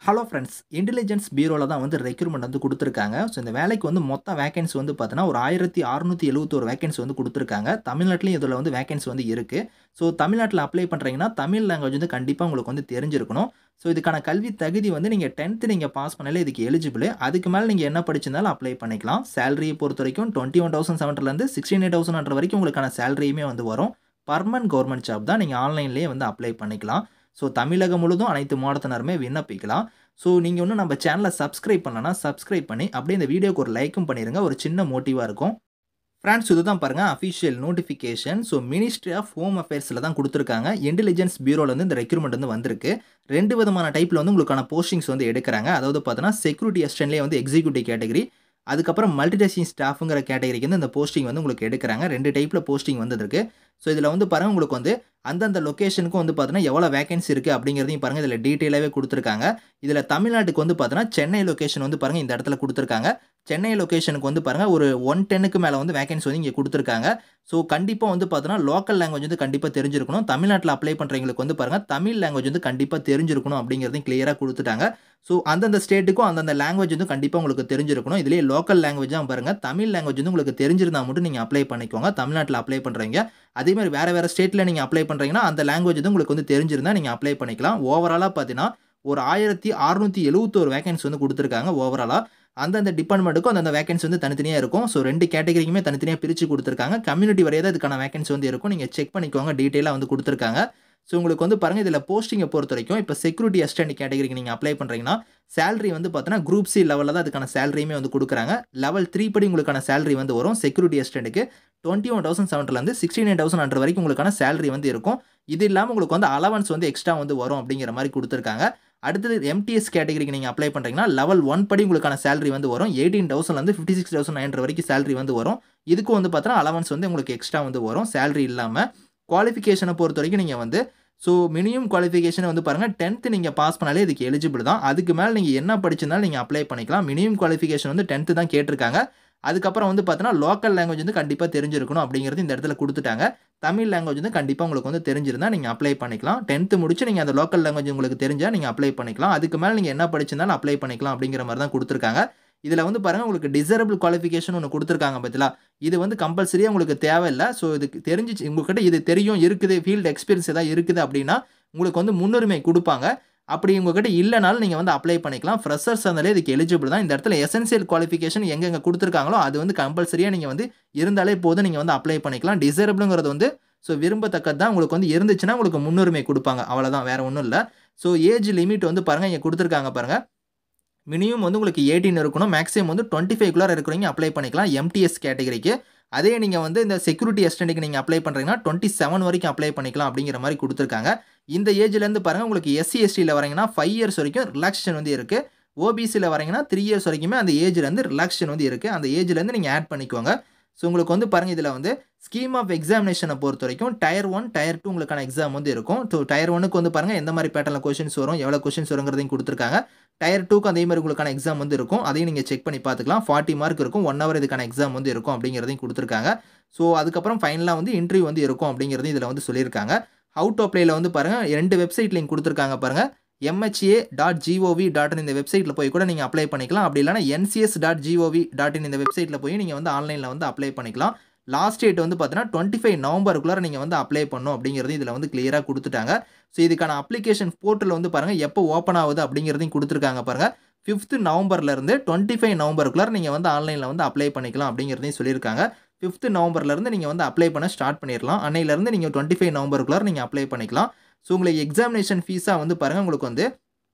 hello friends intelligence பியூரோவில் தான் வந்து recruitment வந்து கொடுத்துருக்காங்க ஸோ இந்த வேலைக்கு வந்து மொத்த வேகன்சி வந்து பார்த்தீங்கன்னா ஒரு ஆயிரத்தி அறுநூற்றி எழுபத்தோரு வேகன்சி வந்து கொடுத்துருக்காங்க தமிழ்நாட்டிலையும் இதில் வந்து வேகன்சி வந்து இருக்குது ஸோ தமிழ்நாட்டில் அப்ளை பண்ணுறீங்கன்னா தமிழ் லாங்குவேஜ் வந்து கண்டிப்பாக உங்களுக்கு வந்து தெரிஞ்சிருக்கணும் ஸோ இதுக்கான கல்வி தகுதி வந்து நீங்கள் டென்த்து நீங்கள் பாஸ் பண்ணாலே இதுக்கு எலிஜிபிள் அதுக்கு மேலே நீங்கள் என்ன படிச்சிருந்தாலும் அப்ளை பண்ணிக்கலாம் சேலரியை பொறுத்த வரைக்கும் டுவெண்ட்டி ஒன் தௌசண்ட் செவன்லேருந்து சிக்ஸ்டீன் எயிட் தௌசண்ட் வரைக்கும் உங்களுக்கான சேலரியுமே வந்து வரும் பர்மனன்ட் கவர்மெண்ட் ஜாப் தான் நீங்கள் ஆன்லைன்லேயே வந்து அப்ளை பண்ணிக்கலாம் ஸோ தமிழகம் முழுதும் அனைத்து மாவட்டத்தினருமே விண்ணப்பிக்கலாம் ஸோ நீங்கள் இன்னும் நம்ம சேனலை சப்ஸ்கிரைப் பண்ணலன்னா சப்ஸ்கிரைப் பண்ணி அப்படியே இந்த வீடியோக்கு ஒரு லைக்கும் பண்ணிடுங்க ஒரு சின்ன மோட்டிவாக இருக்கும் ஃப்ரெண்ட்ஸ் இதுதான் பாருங்கள் official notification so ministry of home அஃபேர்ஸில் தான் கொடுத்துருக்காங்க இன்டெலிஜென்ஸ் பியூரோலேருந்து இந்த ரெக்ரூட்மெண்ட் வந்து வந்திருக்கு ரெண்டு விதமான டைப்பில் வந்து உங்களுக்கான போஸ்டிங்ஸ் வந்து எடுக்கிறாங்க அதாவது பார்த்தீங்கன்னா செக்யூரிட்டி அசிஸ்டன்ட்லேயே வந்து எக்ஸிக்யூட்டிவ் கேட்டகரி அதுக்கப்புறம் மல்டிடேஷிங் ஸ்டாஃபுங்கிற கேட்டகரிக்கு வந்து இந்த போஸ்டிங் வந்து உங்களுக்கு எடுக்கிறாங்க ரெண்டு டைப்பில் போஸ்டிங் வந்திருக்கு ஸோ இதில் வந்து பாருங்கள் உங்களுக்கு வந்து அந்தந்த லொக்கேஷனுக்கும் வந்து பார்த்தீங்கன்னா எவ்வளோ வேகன்சி இருக்குது அப்படிங்கிறதையும் பாருங்கள் இதில் டீட்டெயிலாகவே கொடுத்துருக்காங்க இதில் தமிழ்நாட்டுக்கு வந்து பார்த்தீங்கன்னா சென்னை லொக்கேஷன் வந்து பாருங்கள் இந்த இடத்துல கொடுத்துருக்காங்க சென்னை லொக்கேஷனுக்கு வந்து பாருங்கள் ஒரு ஒன் டென்னுக்கு மேலே வந்து வேகன்சி வந்து இங்கே கொடுத்துருக்காங்க ஸோ கண்டிப்பாக வந்து பார்த்தீங்கன்னா லோக்கல் லாங்குவேஜ் வந்து கண்டிப்பாக தெரிஞ்சிருக்கணும் தமிழ்நாட்டில் அப்ளை பண்ணுறவங்களுக்கு வந்து பாருங்கள் தமிழ் லாங்குவேஜ் வந்து கண்டிப்பாக தெரிஞ்சிருக்கணும் அப்படிங்கிறதையும் கிளியராக கொடுத்துட்டாங்க ஸோ அந்தந்த ஸ்டேட்டுக்கும் அந்தந்த லாங்குவேஜ் வந்து கண்டிப்பாக உங்களுக்கு தெரிஞ்சிருக்கணும் இதுலேயே லோக்கல் லாங்குவேஜாக பாருங்கள் தமிழ் லாங்குவேஜ் வந்து உங்களுக்கு தெரிஞ்சிருந்தா மட்டும் நீங்கள் அப்ளை பண்ணிக்கோங்க தமிழ்நாட்டில் அப்ளை பண்ணுறீங்க அதே மாதிரி வேறு வேறு ஸ்டேட்டில் நீங்கள் அப்ளை பண்ணுறீங்கன்னா அந்த லாங்குவேஜ் வந்து உங்களுக்கு வந்து தெரிஞ்சிருந்தா நீங்கள் அப்ளை பண்ணிக்கலாம் ஓவராலாக பார்த்தீங்கன்னா ஒரு ஆயிரத்தி அறுநூற்றி எழுபத்தோரு வேகன்சி வந்து கொடுத்துருக்காங்க ஓவராலாக அந்தந்த டிபார்ட்மெண்ட்டுக்கும் அந்தந்த வேகன்சி வந்து தனித்தனியாக இருக்கும் ஸோ ரெண்டு கேட்டகரிக்குமே தனித்தனியாக பிரித்து கொடுத்துருக்காங்க கம்யூனிட்டி வரையாக தான் இதுக்கான வேகன்சி வந்து இருக்கும் நீங்கள் செக் பண்ணிக்கோங்க டீட்டெயிலாக வந்து கொடுத்துருக்காங்க ஸோ உங்களுக்கு வந்து பாருங்கள் இதில் போஸ்டிங்கை பொறுத்த வரைக்கும் இப்போ செக்யூரிட்டி அசிஸ்டன்ட் கேட்டகரிக்கு நீங்கள் அப்ளை பண்ணுறீங்கன்னா சேலரி வந்து பார்த்தீங்கன்னா குரூப் சி லெவலில் தான் அதுக்கான சேலரியுமே வந்து கொடுக்குறாங்க லெவல் த்ரீ படி உங்களுக்கான சேலரி வந்து வரும் செக்யூரிட்டி அசிஸ்டண்ட்டுக்கு டுவெண்ட்டி ஒன் தௌசண்ட் செவன்லேருந்து சிக்ஸ்டி நைன் தௌசண்ட் ஹண்ட்ரட் வரைக்கும் உங்களுக்கான சேலரி வந்து இருக்கும் இது இல்லாமல் உங்களுக்கு வந்து அலவன்ஸ் வந்து எக்ஸ்ட்ரா வந்து வரும் அப்படிங்கிற மாதிரி கொடுத்துருக்காங்க அடுத்தது எம்டிஎஸ் கேட்டகரிக்கு நீங்கள் அப்ளை பண்ணுறீங்கன்னா லெவல் ஒன் படி உங்களுக்கான சேலரி வந்து வரும் எயிட்டீன் தௌசண்ட்லேருந்து ஃபிஃப்டி சிக்ஸ் தௌசண்ட் நைன் வரைக்கும் சேலரி வந்து வரும் இதுக்கும் வந்து பார்த்தீங்கன்னா அலவன்ஸ் வந்து உங்களுக்கு எக்ஸ்ட்ரா வந்து வரும் சேலரி இல்லாமல் குவாலிஃபிகேஷனை பொறுத்த வரைக்கும் நீங்கள் வந்து ஸோ மினிமம் குவாலிஃபிகேஷனை வந்து பாருங்கள் டென்த்து நீங்கள் பாஸ் பண்ணாலே இதுக்கு எலிஜிபிள் தான் அதுக்கு மேலே நீங்கள் என்ன படிச்சிருந்தாலும் நீங்கள் அப்ளை பண்ணிக்கலாம் மினிமம் குவாலிஃபிகேஷன் வந்து டென்த்து தான் கேட்டிருக்காங்க அதுக்கப்புறம் வந்து பார்த்தீங்கன்னா லோக்கல் லாங்குவேஜ் வந்து கண்டிப்பாக தெரிஞ்சிருக்கணும் அப்படிங்கிறது இந்த இடத்துல கொடுத்துட்டாங்க தமிழ் லாங்குவேஜ் வந்து கண்டிப்பாக உங்களுக்கு வந்து தெரிஞ்சிருந்தால் நீங்கள் அப்ளை பண்ணிக்கலாம் டென்த்து முடிச்சு நீங்கள் அந்த லோக்கல் லாங்குவேஜ் உங்களுக்கு தெரிஞ்சால் நீங்கள் அப்ளை பண்ணிக்கலாம் அதுக்கு மேலே நீங்கள் என்ன படிச்சிருந்தாலும் அப்ளை பண்ணிக்கலாம் அப்படிங்கிற மாதிரி தான் கொடுத்துருக்காங்க இதில் வந்து பாருங்கள் உங்களுக்கு டிசரபிள் குவாலிஃபிகேஷன் ஒன்று கொடுத்துருக்காங்க பார்த்தீங்களா இது வந்து கம்பல்சரியாக உங்களுக்கு தேவையில்லை ஸோ இதுக்கு தெரிஞ்சிச்சு உங்கள்கிட்ட இது தெரியும் இருக்குது ஃபீல்டு எக்ஸ்பீரியன்ஸ் ஏதாவது இருக்குது அப்படின்னா உங்களுக்கு வந்து முன்னுரிமை கொடுப்பாங்க அப்படி உங்ககிட்ட இல்லைனாலும் நீங்கள் வந்து அப்ளை பண்ணிக்கலாம் ஃப்ரெஷர்ஸ் இருந்தாலே இதுக்கு எலிஜிபிள் தான் இந்த இடத்துல எசென்சியல் குவாலிஃபிகேஷன் எங்கெங்கே கொடுத்துருக்காங்களோ அது வந்து கம்பல்சரியாக நீங்கள் வந்து இருந்தாலே போதும் நீங்கள் வந்து அப்ளை பண்ணிக்கலாம் டிசரபிளுங்கிறது வந்து ஸோ விரும்பத்தக்கது தான் உங்களுக்கு வந்து இருந்துச்சுன்னா உங்களுக்கு முன்னுரிமை கொடுப்பாங்க அவ்வளோதான் வேறு ஒன்றும் இல்லை ஸோ ஏஜ் லிமிட் வந்து பாருங்கள் இங்கே கொடுத்துருக்காங்க பாருங்கள் மினிமம் வந்து உங்களுக்கு எயிட்டீன் இருக்கணும் மேக்ஸிமம் வந்து டுவெண்ட்டி ஃபைவ் குள்ளார இருக்கிறவங்க அப்ளை பண்ணிக்கலாம் எம்டிஎஸ் கேட்டகரிக்கு அதே நீங்கள் வந்து இந்த செக்யூரிட்டி அசிஸ்டண்ட்டுக்கு நீங்கள் அப்ளை பண்ணுறீங்கன்னா டுவெண்ட்டி செவன் வரைக்கும் அப்ளை பண்ணிக்கலாம் அப்படிங்கிற மாதிரி கொடுத்துருக்காங்க இந்த ஏஜ்லேருந்து பாருங்கள் உங்களுக்கு எஸ்சி எஸ்டியில் வரீங்கன்னா ஃபைவ் இயர்ஸ் வரைக்கும் ரிலாக்ஸேஷன் வந்து இருக்குது ஓபிசியில் வரீங்கன்னா த்ரீ இயர்ஸ் வரைக்குமே அந்த ஏஜ்லேருந்து ரிலாக்ஸேஷன் வந்து இருக்குது அந்த ஏஜ்லேருந்து நீங்கள் ஆட் பண்ணிக்கோங்க ஸோ உங்களுக்கு வந்து பாருங்கள் இதில் வந்து ஸ்கீம் ஆஃப் எக்ஸாமினேஷனை பொறுத்த வரைக்கும் டயர் ஒன் டயர் டூ உங்களுக்கான எக்ஸாம் வந்து இருக்கும் ஸோ டயர் ஒனுக்கு வந்து பாருங்கள் எந்த மாதிரி பேட்டர்ல கொஷின்ஸ் வரும் எவ்வளோ கொஷின்ஸ் வருங்கிறதையும் கொடுத்துருக்காங்க டயர் டூக்கு அதே மாதிரி உங்களுக்கான எக்ஸாம் வந்து இருக்கும் அதையும் நீங்கள் செக் பண்ணி பார்த்துக்கலாம் ஃபார்ட்டி மார்க் இருக்கும் ஒன் ஹவர் இதுக்கான எக்ஸாம் வந்து இருக்கும் அப்படிங்கிறதையும் கொடுத்துருக்காங்க ஸோ அதுக்கப்புறம் ஃபைனலாக வந்து இன்டர்வியூ வந்து இருக்கும் அப்படிங்கிறதையும் இதில் வந்து சொல்லியிருக்காங்க ஹவு டு அப்ளைல வந்து பாருங்கள் ரெண்டு வெப்சைட் லிங்க் கொடுத்துருக்காங்க பாருங்கள் MHA dot GOV dot in இந்த வெப்சைட்டில் போய் கூட நீங்கள் அப்ளை பண்ணிக்கலாம் அப்படி இல்லைனா NCS dot GOV dot in இந்த வெப்சைட்டில் போய் நீங்கள் வந்து ஆன்லைனில் வந்து அப்ளை பண்ணிக்கலாம் லாஸ்ட் டேட் வந்து பார்த்தீங்கன்னா டுவெண்ட்டி ஃபைவ் நவம்பருக்குள்ளே நீங்கள் வந்து அப்ளை பண்ணும் அப்படிங்கிறது இதில் வந்து கிளியராக கொடுத்துட்டாங்க ஸோ இதுக்கான அப்ளிகேஷன் போர்ட்டல் வந்து பாருங்கள் எப்போ ஓப்பன் ஆகுது அப்படிங்கிறதையும் கொடுத்துருக்காங்க பாருங்கள் ஃபிஃப்த்து நவம்பர்லேருந்து டுவெண்ட்டி ஃபைவ் நவம்பருக்குள்ளே நீங்கள் வந்து ஆன்லைனில் வந்து அப்ளை பண்ணிக்கலாம் அப்படிங்கிறதையும் சொல்லியிருக்காங்க ஃபிஃப்த்து நவம்பர்லேருந்து நீங்கள் வந்து அப்ளை பண்ண ஸ்டார்ட் பண்ணிடலாம் அன்னையிலேருந்து நீங்கள் டுவெண்ட்டி ஃபைவ் நவம்பருக்குள்ளே நீங்கள் அப்ளை பண்ணிக்கலாம் ஸோ உங்களுக்கு எக்ஸாமினேஷன் ஃபீஸாக வந்து பாருங்கள் உங்களுக்கு வந்து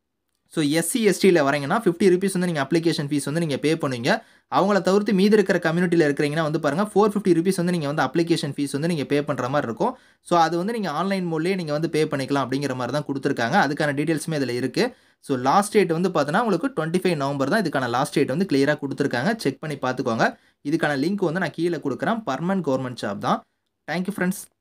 ஸோ எஸ்சி எஸ்டியில் வரீங்கன்னா ஃபிஃப்டி ருபீஸ் வந்து நீங்கள் அப்ளிகேஷன் ஃபீஸ் வந்து நீங்கள் பே பண்ணுவீங்க அவங்கள தவிர்த்து மீதி இருக்கிற கம்யூனிட்டியில் இருக்கிறீங்கன்னா வந்து பாருங்கள் ஃபோர் ஃபிஃப்டி ருபீஸ் வந்து நீங்கள் வந்து அப்ளிகேஷன் ஃபீஸ் வந்து நீங்கள் பே பண்ணுற மாதிரி இருக்கும் ஸோ அது வந்து நீங்கள் ஆன்லைன் மூலியே நீங்கள் வந்து பே பண்ணிக்கலாம் அப்படிங்கிற மாதிரி தான் கொடுத்துருக்காங்க அதுக்கான டீட்டெயில்ஸுமே இதில் இருக்குது ஸோ லாஸ்ட் டேட் வந்து பார்த்தோன்னா உங்களுக்கு டுவெண்ட்டி ஃபைவ் நவம்பர் தான் இதுக்கான லாஸ்ட் டேட் வந்து கிளியராக கொடுத்துருக்காங்க செக் பண்ணி பார்த்துக்கோங்க இதுக்கான லிங்க் வந்து நான் கீழே கொடுக்குறேன் பர்மனன்ட் கவர்மெண்ட் ஜாப் தான் தேங்க்யூ ஃப்ரெண்ட்ஸ்